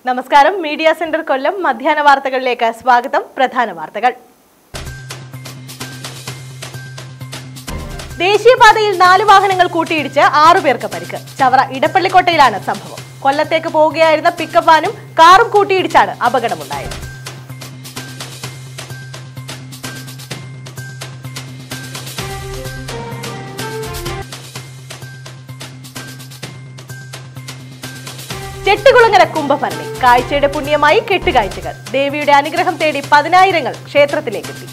നമസ്കാരം media centre കൊല്ലം മധ്യാഹ്ന വാർത്തകളിലേക്ക് സ്വാഗതം പ്രധാന വാർത്തകൾ ദേശീയപാതയിൽ നാല് വാഹനങ്ങൾ കൂട്ടിയിടിച്ച് ആറു പേർക്ക് പരിക്ക് ചവറ ഇടപ്പള്ളിക്കോട്ടയിലാണ് സംഭവം കൊല്ലത്തേക്ക് പോവുകയായിരുന്ന പിക്കപ്പ് വാനും കാറും കൂട്ടിയിടിച്ചാണ് അപകടമുണ്ടായത് ചെട്ടുകുളങ്ങര കുംഭഭരണി കാഴ്ചയുടെ പുണ്യമായി കെട്ടുകാഴ്ചകൾ ദേവിയുടെ അനുഗ്രഹം തേടി പതിനായിരങ്ങൾ ക്ഷേത്രത്തിലേക്കെത്തി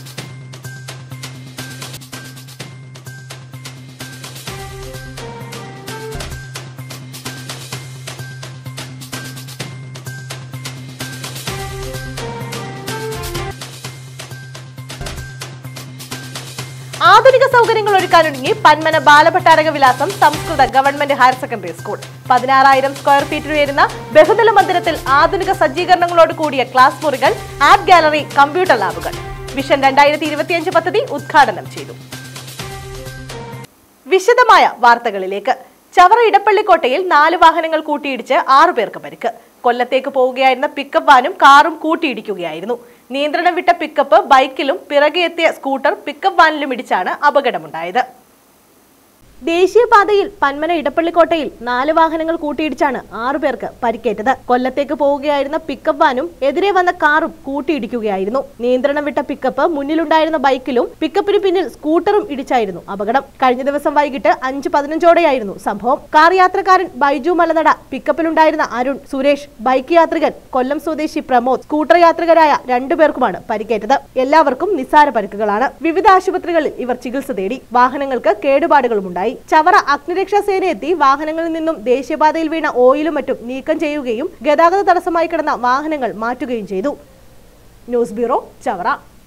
ആധുനിക സൗകര്യങ്ങൾ ഒരുക്കാനൊരുങ്ങി Panmana Balabhattaraka Vilasam Samskrita government higher secondary school പതിനാറായിരം സ്ക്വയർ ഫീറ്റിൽ ഉയരുന്ന ബഹുതല മന്ദിരത്തിൽ ആധുനിക സജ്ജീകരണങ്ങളോട് കൂടിയ ക്ലാസ് മുറികൾ ആപ്പ് ഗാലറി കമ്പ്യൂട്ടർ ലാബുകൾ വിഷൻ രണ്ടായിരത്തി ഇരുപത്തിയഞ്ച് പദ്ധതി ഉദ്ഘാടനം ചെയ്തു വിശദമായ വാർത്തകളിലേക്ക് ചവറ ഇടപ്പള്ളിക്കോട്ടയിൽ നാല് വാഹനങ്ങൾ കൂട്ടിയിടിച്ച് ആറു പേർക്ക് പരിക്ക് കൊല്ലത്തേക്ക് പോവുകയായിരുന്ന പിക്കപ്പ് വാനും കാറും കൂട്ടിയിടിക്കുകയായിരുന്നു നിയന്ത്രണം വിട്ട പിക്കപ്പ് ബൈക്കിലും പിറകെ എത്തിയ സ്കൂട്ടർ പിക്കപ്പ് വാനിലും ഇടിച്ചാണ് അപകടമുണ്ടായത് ദേശീയപാതയിൽ പന്മന ഇടപ്പള്ളിക്കോട്ടയിൽ നാല് വാഹനങ്ങൾ കൂട്ടിയിടിച്ചാണ് ആറു പേർക്ക് പരിക്കേറ്റത് കൊല്ലത്തേക്ക് പോവുകയായിരുന്ന പിക്കപ്പ് വാനും എതിരെ വന്ന കാറും കൂട്ടിയിടിക്കുകയായിരുന്നു നിയന്ത്രണം വിട്ട പിക്കപ്പ് മുന്നിലുണ്ടായിരുന്ന ബൈക്കിലും പിക്കപ്പിന് പിന്നിൽ സ്കൂട്ടറും ഇടിച്ചായിരുന്നു അപകടം കഴിഞ്ഞ ദിവസം വൈകിട്ട് അഞ്ച് പതിനഞ്ചോടെയായിരുന്നു സംഭവം കാർ യാത്രക്കാരൻ ബൈജു മലനട പിക്കപ്പിലുണ്ടായിരുന്ന അരുൺ സുരേഷ് ബൈക്ക് യാത്രികൻ കൊല്ലം സ്വദേശി പ്രമോദ് സ്കൂട്ടർ യാത്രികരായ രണ്ടുപേർക്കുമാണ് പരിക്കേറ്റത് എല്ലാവർക്കും നിസ്സാര പരിക്കുകളാണ് വിവിധ ആശുപത്രികളിൽ ഇവർ ചികിത്സ തേടി വാഹനങ്ങൾക്ക് കേടുപാടുകളും ഉണ്ടായി ചവറ അഗ്നിരക്ഷാ സേന എത്തി വാഹനങ്ങളിൽ നിന്നും ദേശീയപാതയിൽ വീണ ഓയിലും മറ്റും നീക്കം ചെയ്യുകയും ഗതാഗത തടസ്സമായി കിടന്ന വാഹനങ്ങൾ മാറ്റുകയും ചെയ്തു ന്യൂസ് ബ്യൂറോ ചവറ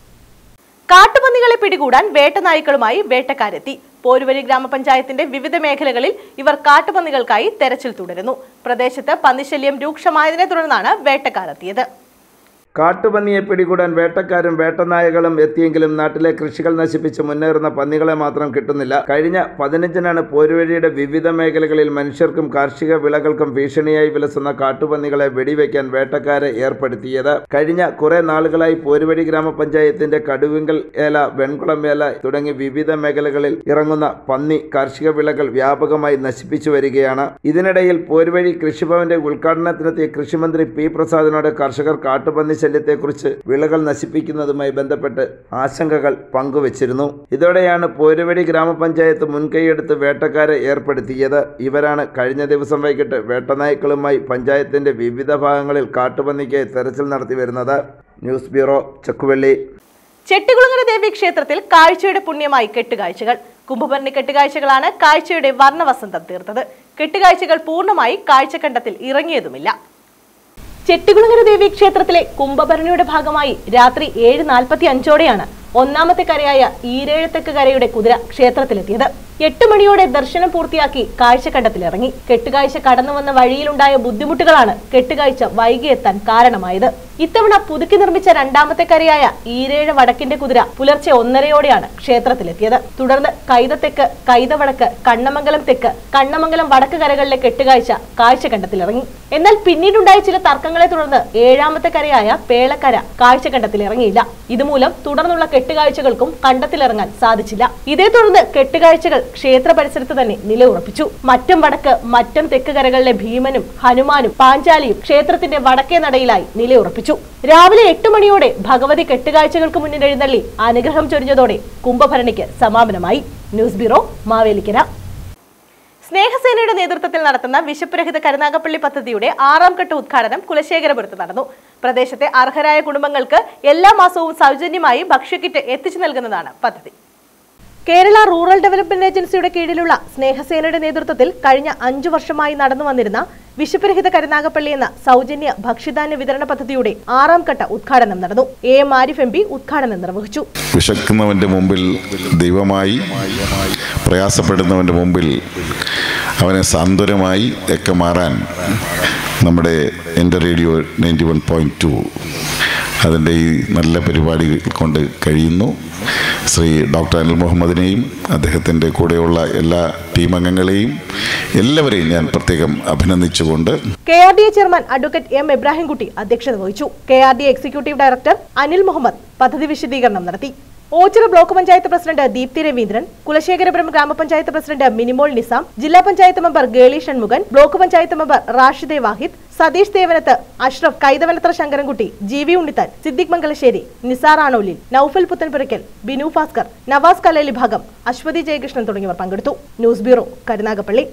കാട്ടുപന്നികളെ പിടികൂടാൻ വേട്ടനായ്ക്കളുമായി വേട്ടക്കാരെത്തി പോരുവരി ഗ്രാമപഞ്ചായത്തിന്റെ വിവിധ മേഖലകളിൽ ഇവർ കാട്ടുപന്നികൾക്കായി തെരച്ചിൽ തുടരുന്നു പ്രദേശത്ത് പന്നിശല്യം രൂക്ഷമായതിനെ തുടർന്നാണ് വേട്ടക്കാരെത്തിയത് കാട്ടുപന്നിയെ പിടികൂടാൻ വേട്ടക്കാരും വേട്ടനായകളും എത്തിയെങ്കിലും നാട്ടിലെ കൃഷികൾ നശിപ്പിച്ച് മുന്നേറുന്ന പന്നികളെ മാത്രം കിട്ടുന്നില്ല കഴിഞ്ഞ പതിനഞ്ചിനാണ് പോരുവഴിയുടെ വിവിധ മേഖലകളിൽ മനുഷ്യർക്കും കാർഷിക വിളകൾക്കും ഭീഷണിയായി വിലസുന്ന കാട്ടുപന്നികളെ വെടിവെക്കാൻ വേട്ടക്കാരെ ഏർപ്പെടുത്തിയത് കഴിഞ്ഞ കുറെ നാളുകളായി പോരുവഴി ഗ്രാമപഞ്ചായത്തിന്റെ കടുവിങ്കൽ ഏല വെൺകുളം വേല തുടങ്ങി വിവിധ മേഖലകളിൽ ഇറങ്ങുന്ന പന്നി കാർഷിക വിളകൾ വ്യാപകമായി നശിപ്പിച്ചു വരികയാണ് ഇതിനിടയിൽ പോരുവഴി കൃഷിഭവന്റെ ഉദ്ഘാടനത്തിനെത്തിയ കൃഷിമന്ത്രി പി പ്രസാദിനോട് കർഷകർ കാട്ടുപന്നി ശല്യത്തെക്കുറിച്ച് വിളകൾ നശിപ്പിക്കുന്നതുമായി ബന്ധപ്പെട്ട് ആശങ്കകൾ പങ്കുവച്ചിരുന്നു ഇതോടെയാണ് പോരുവടി ഗ്രാമപഞ്ചായത്ത് മുൻകൈയെടുത്ത് വേട്ടക്കാരെ ഏർപ്പെടുത്തിയത് ഇവരാണ് കഴിഞ്ഞ ദിവസം വൈകിട്ട് വേട്ടനായ്ക്കളുമായി പഞ്ചായത്തിന്റെ വിവിധ ഭാഗങ്ങളിൽ കാട്ടുപന്നിക്കായി തെരച്ചിൽ നടത്തി വരുന്നത് ന്യൂസ് ബ്യൂറോ ചക്കുവള്ളി ചെട്ടികുളങ്ങര ദേവി ക്ഷേത്രത്തിൽ കാഴ്ചയുടെ പുണ്യമായി കെട്ടുകാഴ്ചകൾ കുംഭഭരണി കെട്ടുകാഴ്ചകളാണ് കാഴ്ചയുടെ വർണ്ണവസന്തം തീർത്തത് കെട്ടുകാഴ്ചകൾ പൂർണ്ണമായി കാഴ്ചക്കണ്ടത്തിൽ ഇറങ്ങിയതുമില്ല ചെട്ടികുളങ്ങര ദേവി ക്ഷേത്രത്തിലെ കുംഭഭരണിയുടെ ഭാഗമായി രാത്രി ഏഴ് നാൽപ്പത്തി അഞ്ചോടെയാണ് ഒന്നാമത്തെ കരയായ ഈരേഴത്തെക്ക് കരയുടെ കുതിര ക്ഷേത്രത്തിലെത്തിയത് എട്ട് മണിയോടെ ദർശനം പൂർത്തിയാക്കി കാഴ്ചക്കണ്ടത്തിലിറങ്ങി കെട്ടുകാഴ്ച കടന്നു വന്ന വഴിയിലുണ്ടായ ബുദ്ധിമുട്ടുകളാണ് കെട്ടുകാഴ്ച വൈകിയെത്താൻ കാരണമായത് ഇത്തവണ പുതുക്കി നിർമ്മിച്ച രണ്ടാമത്തെ കരയായ ഈരേഴ് വടക്കിന്റെ കുതിര പുലർച്ചെ ഒന്നരയോടെയാണ് ക്ഷേത്രത്തിലെത്തിയത് തുടർന്ന് കൈതത്തെക്ക് കൈതവടക്ക് കണ്ണമംഗലം തെക്ക് കണ്ണമംഗലം വടക്ക് കരകളിലെ കെട്ടുകാഴ്ച കാഴ്ചക്കണ്ടത്തിലിറങ്ങി എന്നാൽ പിന്നീടുണ്ടായ ചില തർക്കങ്ങളെ തുടർന്ന് ഏഴാമത്തെ കരയായ പേളക്കര കാഴ്ചക്കണ്ടത്തിലിറങ്ങിയില്ല ഇതുമൂലം തുടർന്നുള്ള കെട്ടുകാഴ്ചകൾക്കും കണ്ടത്തിലിറങ്ങാൻ സാധിച്ചില്ല ഇതേ തുടർന്ന് കെട്ടുകാഴ്ചകൾ ക്ഷേത്ര പരിസരത്ത് തന്നെ നിലയുറപ്പിച്ചു മറ്റം വടക്ക് മറ്റം തെക്ക് കരകളിലെ ഭീമനും ഹനുമാനും പാഞ്ചാലിയും ക്ഷേത്രത്തിന്റെ വടക്കേ നടയിലായി നിലയുറപ്പിച്ചു രാവിലെ എട്ട് മണിയോടെ ഭഗവതി കെട്ടുകാഴ്ചകൾക്ക് മുന്നിൽ എഴുന്നള്ളി അനുഗ്രഹം ചൊരിഞ്ഞതോടെ കുംഭഭരണിക്ക് സമാപനമായി ന്യൂസ് ബ്യൂറോ മാവേലിക്കര സ്നേഹസേനയുടെ നേതൃത്വത്തിൽ നടത്തുന്ന വിശപ്പുരഹിത കരുനാഗപ്പള്ളി പദ്ധതിയുടെ ആറാം ഘട്ട ഉദ്ഘാടനം കുലശേഖരപുരത്ത് നടന്നു പ്രദേശത്തെ അർഹരായ കുടുംബങ്ങൾക്ക് എല്ലാ മാസവും സൗജന്യമായി ഭക്ഷ്യക്കിറ്റ് എത്തിച്ചു നൽകുന്നതാണ് പദ്ധതി കേരള റൂറൽ ഡെവലപ്മെന്റ് ഏജൻസിയുടെ കീഴിലുള്ള സ്നേഹസേനയുടെ നേതൃത്വത്തിൽ കഴിഞ്ഞ അഞ്ചു വർഷമായി നടന്നു വന്നിരുന്ന വിശപ്പുരഹിത കരുനാഗപ്പള്ളി എന്ന സൗജന്യ ഭക്ഷ്യധാന്യ വിതരണ പദ്ധതിയുടെ ആറാം ഘട്ട ഉദ്ഘാടനം നടന്നു A M Arif M P ഉദ്ഘാടനം നിർവഹിച്ചു വിശക്കുന്നവൻ്റെ മുമ്പിൽ ദൈവമായി പ്രയാസപ്പെടുന്നവൻ്റെ മുമ്പിൽ അവനെ സാന്ത്വനമായി ഒക്കെ മാറാൻ നമ്മുടെ എൻ്റെ radio ninety one point two അതിൻ്റെ ഈ നല്ല പരിപാടികൾ കൊണ്ട് കഴിയുന്നു ശ്രീ ഡോക്ടർ അനിൽ മുഹമ്മദിനെയും അദ്ദേഹത്തിൻ്റെ കൂടെയുള്ള എല്ലാ ടീം അംഗങ്ങളെയും എല്ലാവരെയും ഞാൻ പ്രത്യേകം അഭിനന്ദിച്ചുകൊണ്ട് K R D A chairman advocate M Ibrahimkutty അധ്യക്ഷത വഹിച്ചു K R D executive director Anil Muhammad പദ്ധതി വിശദീകരണം നടത്തി ഓച്ചിറ ബ്ലോക്ക് പഞ്ചായത്ത് പ്രസിഡന്റ് ദീപ്തി രവീന്ദ്രൻ കുലശേഖരപുരം ഗ്രാമപഞ്ചായത്ത് പ്രസിഡന്റ് മിനിമോൾ നിസാം ജില്ലാ panchayat member Geli Shanmukhan block panchayat member Rashida Vahid Satheesh Devanath Ashraf Kaithavalathra Sankarankutty G V Unnithan Siddique Mangalassery Nisar Anolil Noufal Puthenpurackal Binu Bhaskar Navas Kaleli ഭാഗം അശ്വതി ജയകൃഷ്ണൻ തുടങ്ങിയവർ പങ്കെടുത്തു ന്യൂസ് ബ്യൂറോ കരുനാഗപ്പള്ളി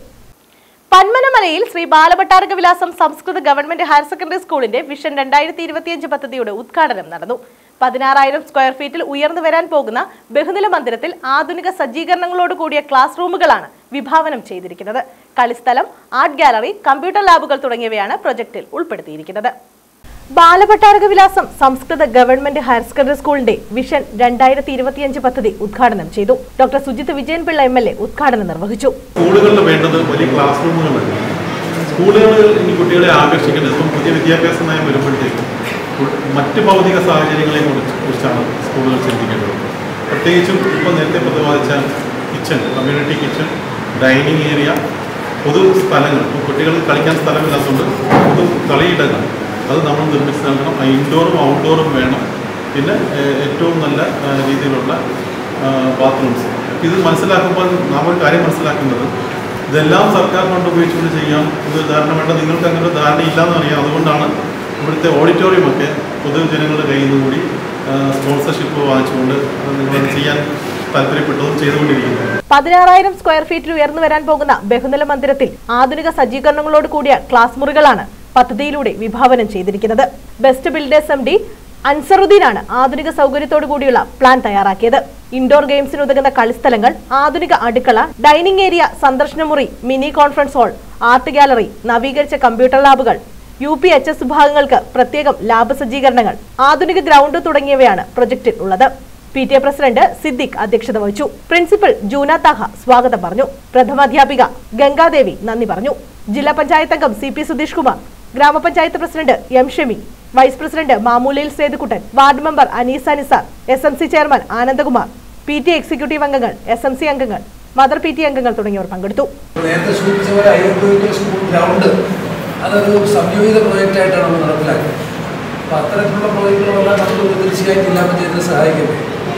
പന്മനമലയിൽ Sree Balabhattaraka Vilasam Samskrita government higher secondary സ്കൂളിന്റെ വിഷൻ രണ്ടായിരത്തി ഇരുപത്തിയഞ്ച് പദ്ധതിയുടെ ഉദ്ഘാടനം നടന്നു പതിനാറായിരം സ്ക്വയർ ഫീറ്റിൽ ഉയർന്നു വരാൻ പോകുന്ന ബഹുനില മന്ദിരത്തിൽ ആധുനിക സജ്ജീകരണങ്ങളോട് കൂടിയ ക്ലാസ് റൂമുകളാണ് വിഭാവനം ചെയ്തിരിക്കുന്നത് കളിസ്ഥലം ആർട്ട് ഗാലറി കമ്പ്യൂട്ടർ ലാബുകൾ തുടങ്ങിയവയാണ് പ്രൊജക്ടിൽ ഉൾപ്പെടുത്തിയിരിക്കുന്നത് Balabhattaraka Vilasam Samskrita government higher secondary സ്കൂളിന്റെ വിഷൻ രണ്ടായിരത്തി ഇരുപത്തിയഞ്ച് പദ്ധതി ഉദ്ഘാടനം ചെയ്തു doctor Sujith Vijayanpillai M L A ഉദ്ഘാടനം നിർവഹിച്ചു സ്കൂളുകളിൽ വേണ്ടത് വലിയ ക്ലാസ് റൂമുകളല്ല സ്കൂളുകളിൽ ഇനി കുട്ടികളെ ആകർഷിക്കേണ്ടത് ഇപ്പം പുതിയ വിദ്യാഭ്യാസ നയം വരുമ്പോഴത്തേക്കും കു- മറ്റ് ഭൗതിക സാഹചര്യങ്ങളെ കുറിച്ച് കുറിച്ചാണ് സ്കൂളുകൾ ചിന്തിക്കേണ്ടത് പ്രത്യേകിച്ചും ഇപ്പം നേരത്തെ പ്രതിപാദിച്ച kitchen community kitchen dining area പൊതു സ്ഥലങ്ങൾ ഇപ്പോൾ കുട്ടികൾക്ക് കളിക്കാൻ സ്ഥലമില്ലാത്തതുകൊണ്ട് പൊതു കളിയിടങ്ങൾ അത് നമ്മൾ നിർമ്മിച്ച് നൽകണം ഇൻഡോറും ഔട്ട്ഡോറും വേണം പിന്നെ ഏഹ്, ഏറ്റവും നല്ല ഏഹ്, രീതിയിലുള്ള ബാത്റൂംസ് ഇത് മനസ്സിലാക്കുമ്പോൾ നാം ഒരു കാര്യം മനസ്സിലാക്കുന്നത് ഇതെല്ലാം സർക്കാർ ഫണ്ട് ഉപയോഗിച്ചുകൊണ്ട് ചെയ്യാം ഇത് ധാരണ വേണ്ട നിങ്ങൾക്ക് അങ്ങനെ ഒരു ധാരണ ഇല്ലാന്ന് അറിയാം അതുകൊണ്ടാണ് ഇവിടുത്തെ ഓഡിറ്റോറിയം ഒക്കെ പൊതുജനങ്ങളുടെ കയ്യിൽ നിന്ന് കൂടി സ്പോൺസർഷിപ്പ് വാങ്ങിച്ചുകൊണ്ട് നിങ്ങൾ ചെയ്യാൻ താല്പര്യപ്പെട്ടതും ചെയ്തുകൊണ്ടിരിക്കുന്നത് പതിനാറായിരം സ്ക്വയർ ഫീറ്റിൽ ഉയർന്നു വരാൻ പോകുന്ന ബഹുനില മന്ദിരത്തിൽ ആധുനിക സജ്ജീകരണങ്ങളോട് കൂടിയ ക്ലാസ് മുറികളാണ് പദ്ധതിയിലൂടെ വിഭാവനം ചെയ്തിരിക്കുന്നത് ബെസ്റ്റ് ബിൽഡേഴ്സ് എം ഡി അൻസറുദ്ദീനാണ് ആധുനിക സൗകര്യത്തോടു കൂടിയുള്ള പ്ലാൻ തയ്യാറാക്കിയത് ഇൻഡോർ ഗെയിംസിന് ഉതകുന്ന കളിസ്ഥലങ്ങൾ ആധുനിക അടുക്കള ഡൈനിങ് ഏരിയ സന്ദർശന മുറി mini conference hall art gallery നവീകരിച്ച കമ്പ്യൂട്ടർ ലാബുകൾ യു പി എച്ച് എസ് വിഭാഗങ്ങൾക്ക് പ്രത്യേകം ലാബ് സജ്ജീകരണങ്ങൾ ആധുനിക ഗ്രൗണ്ട് തുടങ്ങിയവയാണ് പ്രൊജക്ടിൽ ഉള്ളത് P T A president Siddique അധ്യക്ഷത വഹിച്ചു പ്രിൻസിപ്പൽ ജൂന താഹ സ്വാഗതം പറഞ്ഞു പ്രഥമാധ്യാപിക ഗംഗാദേവി നന്ദി പറഞ്ഞു ജില്ലാ പഞ്ചായത്ത് അംഗം സി പി സുധീഷ് കുമാർ ഗ്രാമപഞ്ചായത്ത് president M Shami vice president Mamoolayil Sethukuttan ward member Aneesa Nisar S M C chairman Anandakumar P T executive അംഗങ്ങൾ എസ് എം സി അംഗങ്ങൾ മദർ പി ടി അംഗങ്ങൾ തുടങ്ങിയവർ പങ്കെടുത്തു നേരത്തെ സൂചിപ്പിച്ച പോലെ അയ്യപ്പൂരിക്കൽ സ്കൂൾ ഗ്രൗണ്ട് അതൊരു സംയോജിത പ്രോജക്റ്റായിട്ടാണ് നമ്മൾ നടപ്പിലാക്കിയത് അപ്പോൾ അത്തരത്തിലുള്ള പ്രോജക്റ്റുകളെല്ലാം നമുക്ക് തീർച്ചയായും ജില്ലാ പഞ്ചായത്തിനെ സഹായിക്കുന്നത്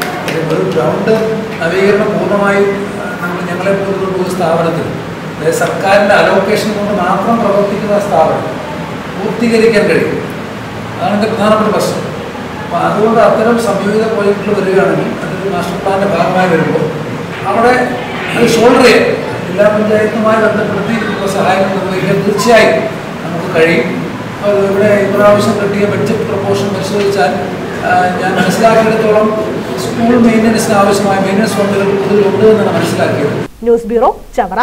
ഒരു ഗ്രൗണ്ട് നവീകരണം പൂർണ്ണമായും ആ, നമ്മൾ ഞങ്ങളെ പോലുള്ള ഒരു സ്ഥാപനത്തിൽ അതായത് സർക്കാരിൻ്റെ അലോക്കേഷൻ കൊണ്ട് മാത്രം പ്രവർത്തിക്കുന്ന സ്ഥാപനം പൂർത്തീകരിക്കാൻ കഴിയും അതാണ് എൻ്റെ പ്രധാനപ്പെട്ട പ്രശ്നം അപ്പോൾ അതുകൊണ്ട് അത്തരം സംയോജിത പ്രോജക്റ്റുകൾ വരികയാണെങ്കിൽ അതൊരു മാസ്റ്റർ പ്ലാൻ്റെ ഭാഗമായി വരുമ്പോൾ അവിടെ അത് ഷോൾഡർ ചെയ്യാൻ ജില്ലാ പഞ്ചായത്തുമായി ബന്ധപ്പെടുത്തി ഉള്ള സഹായങ്ങൾ നിർവഹിക്കാൻ തീർച്ചയായും നമുക്ക് കഴിയും അപ്പോൾ ഇവിടെ ഇപ്രാവശ്യം കിട്ടിയ ബഡ്ജറ്റ് പ്രപ്പോഷൻ പരിശോധിച്ചാൽ ആ, ഞാൻ മനസ്സിലാക്കിയിടത്തോളം സ്കൂൾ മെയിൻ്റനൻസിന് ആവശ്യമായ മെയിൻ്റനൻസ് ഫണ്ടുകൾ കൂടുതലുണ്ട് എന്നാണ് മനസ്സിലാക്കിയത് news bureau Chavara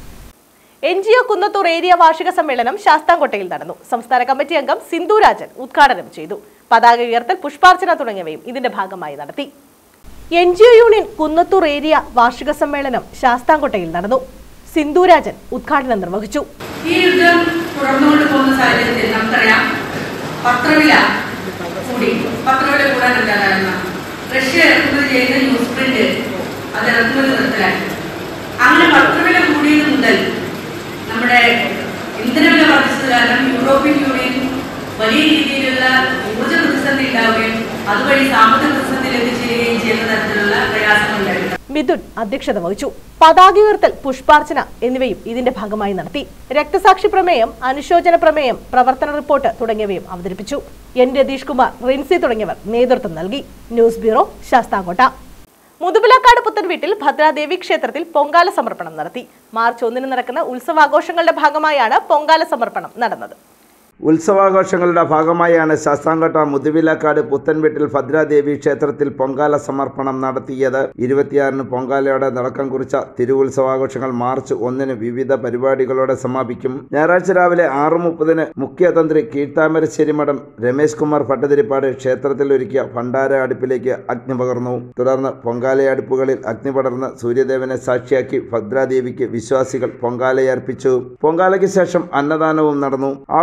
N G O Kunnathur area വാർഷിക സമ്മേളനം ശാസ്താംകോട്ടയിൽ നടന്നു സംസ്ഥാന കമ്മിറ്റി അംഗം സിന്ധുരാജൻ ഉദ്ഘാടനം ചെയ്തു പതാക ഉയർത്തൽ പുഷ്പാർച്ചന തുടങ്ങിയവയും ഇതിന്റെ ഭാഗമായി നടത്തി N G O union Kunnathur area വാർഷിക സമ്മേളനം ശാസ്താംകോട്ടയിൽ നടന്നു സിന്ധുരാജൻ ഉദ്ഘാടനം നിർവഹിച്ചു ഈ യുദ്ധം തുടർന്നുകൊണ്ട് പോകുന്ന സാഹചര്യത്തിൽ നമുക്കറിയാം പത്രവില കൂടി പത്രവില കൂടാൻ എന്താ കാരണം റഷ്യ ഇറക്കുമതി ചെയ്യുന്ന ന്യൂസ് പ്രിന്റ് അത് ഇറക്കുമതി നിർത്തലാക്കി അങ്ങനെ പത്രവില കൂടിയത് മുതൽ നമ്മുടെ ഇന്ധനവില വർദ്ധിച്ചത് കാരണം യൂറോപ്യൻ യൂണിയൻ വലിയ രീതിയിലുള്ള ഊർജ്ജ പ്രതിസന്ധി ഉണ്ടാവുകയും അതുവഴി സാമ്പത്തിക പ്രതിസന്ധിയിൽ എത്തിച്ചേരുകയും ചെയ്യുന്ന തരത്തിലുള്ള പ്രയാസങ്ങൾ ഉണ്ടായിരുന്നു മിഥുൻ അധ്യക്ഷത വഹിച്ചു പതാക ഉയർത്തൽ പുഷ്പാർച്ചന എന്നിവയും ഇതിന്റെ ഭാഗമായി നടത്തി രക്തസാക്ഷി പ്രമേയം അനുശോചന പ്രമേയം പ്രവർത്തന റിപ്പോർട്ട് തുടങ്ങിയവയും അവതരിപ്പിച്ചു എൻ രതീഷ് കുമാർ റിൻസി തുടങ്ങിയവർ നേതൃത്വം നൽകി ന്യൂസ് ബ്യൂറോ ശാസ്താംകോട്ട മുതുപിലക്കാട് പുത്തൻവീട്ടിൽ ഭദ്രാദേവി ക്ഷേത്രത്തിൽ പൊങ്കാല സമർപ്പണം നടത്തി മാർച്ച് ഒന്നിന് നടക്കുന്ന ഉത്സവാഘോഷങ്ങളുടെ ഭാഗമായാണ് പൊങ്കാല സമർപ്പണം നടന്നത് ഉത്സവാഘോഷങ്ങളുടെ ഭാഗമായാണ് ശാസ്താംകോട്ട മുതുവിലക്കാട് പുത്തൻവീട്ടിൽ ഭദ്രാദേവി ക്ഷേത്രത്തിൽ പൊങ്കാല സമർപ്പണം നടത്തിയത് ഇരുപത്തിയാറിന് പൊങ്കാലയോടെ നടക്കം കുറിച്ച തിരുവുത്സവാഘോഷങ്ങൾ മാർച്ച് ഒന്നിന് വിവിധ പരിപാടികളോടെ സമാപിക്കും ഞായറാഴ്ച രാവിലെ ആറ് മുപ്പതിന് മുഖ്യതന്ത്രി കീഴ്ത്താമരശ്ശേരി മഠം രമേശ് കുമാർ ഭട്ടതിരിപ്പാട് ക്ഷേത്രത്തിൽ ഒരുക്കിയ ഭണ്ഡാര അടുപ്പിലേക്ക് അഗ്നി പകർന്നു തുടർന്ന് പൊങ്കാലയടുപ്പുകളിൽ അഗ്നി പടർന്ന് സൂര്യദേവനെ സാക്ഷിയാക്കി ഭദ്രാദേവിക്ക് വിശ്വാസികൾ പൊങ്കാലയർപ്പിച്ചു പൊങ്കാലയ്ക്ക് ശേഷം അന്നദാനവും നടന്നു ആഘോഷങ്ങൾ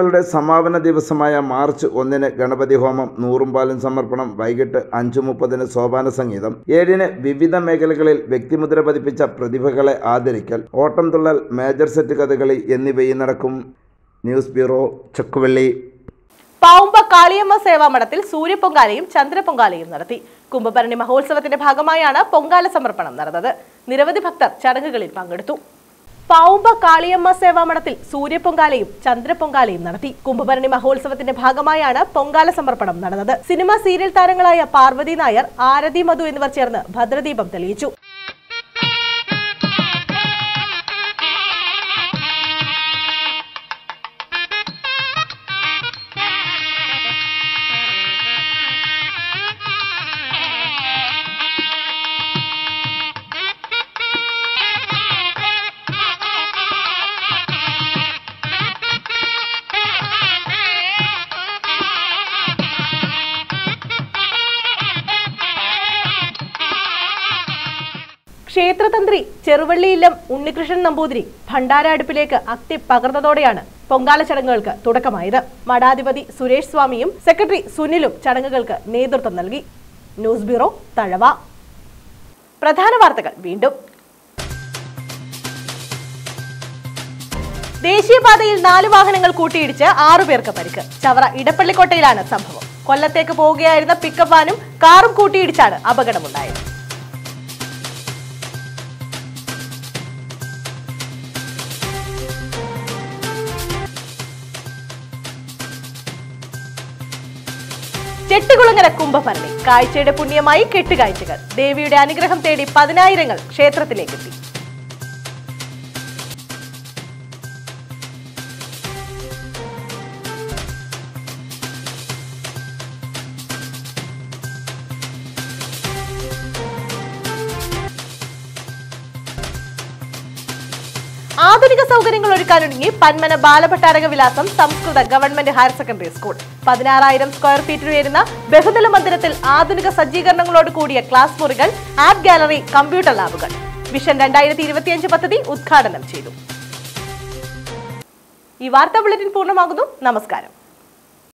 ക്ലാസുകളുടെ സമാപന ദിവസമായ മാർച്ച് ഒന്നിന് ഗണപതി ഹോമം നൂറും പാലും സമർപ്പണം വൈകിട്ട് അഞ്ചു മുപ്പതിന് സോപാന സംഗീതം ഏഴിന് വിവിധ മേഖലകളിൽ വ്യക്തിമുദ്ര പതിപ്പിച്ച പ്രതിഭകളെ ആദരിക്കൽ ഓട്ടംതുള്ളൽ മേജർ സെറ്റ് കഥകളി എന്നിവയും നടക്കും ന്യൂസ് ബ്യൂറോ ചക്കുവള്ളി പാവുമ്പ കാളിയമ്മ സേവാമഠത്തിൽ സൂര്യപൊങ്കാലയും ചന്ദ്രപൊങ്കാലയും നടത്തി കുംഭഭരണി മഹോത്സവത്തിന്റെ ഭാഗമായാണ് പൊങ്കാല സമർപ്പണം നടന്നത് നിരവധി ഭക്തർ ചടങ്ങുകളിൽ പങ്കെടുത്തു പാവുമ്പ കാളിയമ്മ സേവാമഠത്തിൽ സൂര്യപൊങ്കാലയും ചന്ദ്രപൊങ്കാലയും നടത്തി കുംഭഭരണി മഹോത്സവത്തിന്റെ ഭാഗമായാണ് പൊങ്കാല സമർപ്പണം നടന്നത് സിനിമ സീരിയൽ താരങ്ങളായ പാർവതി നായർ ആരതി മധു എന്നിവർ ചേർന്ന് ഭദ്രദീപം തെളിയിച്ചു ക്ഷേത്രതന്ത്രി ചെറുവള്ളിയില്ലം ഉണ്ണികൃഷ്ണൻ നമ്പൂതിരി ഭണ്ഡാര അടുപ്പിലേക്ക് അഗ്നി പകർന്നതോടെയാണ് പൊങ്കാല ചടങ്ങുകൾക്ക് തുടക്കമായത് മഠാധിപതി സുരേഷ് സ്വാമിയും സെക്രട്ടറി സുനിലും ചടങ്ങുകൾക്ക് നേതൃത്വം നൽകി ന്യൂസ് ബ്യൂറോ തഴവ പ്രധാന വാർത്തകൾ വീണ്ടും ദേശീയപാതയിൽ നാല് വാഹനങ്ങൾ കൂട്ടിയിടിച്ച് ആറുപേർക്ക് പരിക്ക് ചവറ ഇടപ്പള്ളിക്കോട്ടയിലാണ് സംഭവം കൊല്ലത്തേക്ക് പോവുകയായിരുന്ന പിക്കപ്പ് വാനും കാറും കൂട്ടിയിടിച്ചാണ് അപകടമുണ്ടായത് ചെട്ടുകുളങ്ങര കുംഭഭരണി കാഴ്ചയുടെ പുണ്യമായി കെട്ടുകാഴ്ചകൾ ദേവിയുടെ അനുഗ്രഹം തേടി പതിനായിരങ്ങൾ ക്ഷേത്രത്തിലേക്കെത്തി ആധുനിക സൗകര്യങ്ങൾ ഒരുക്കാനൊരുങ്ങി Panmana Balabhattaraka Vilasam Samskrita government higher secondary school പതിനാറായിരം സ്ക്വയർ ഫീറ്റ് ഉയരുന്ന ബഹുതല മന്ദിരത്തിൽ ആധുനിക സജ്ജീകരണങ്ങളോട് കൂടിയ ക്ലാസ് മുറികൾ ആപ്പ് ഗാലറി കമ്പ്യൂട്ടർ ലാബുകൾ വിഷൻ രണ്ടായിരത്തി ഇരുപത്തിയഞ്ച് പദ്ധതി ഉദ്ഘാടനം ചെയ്തു ഈ വാർത്താ ബുള്ളറ്റിൻ പൂർണ്ണമാകുന്നു നമസ്കാരം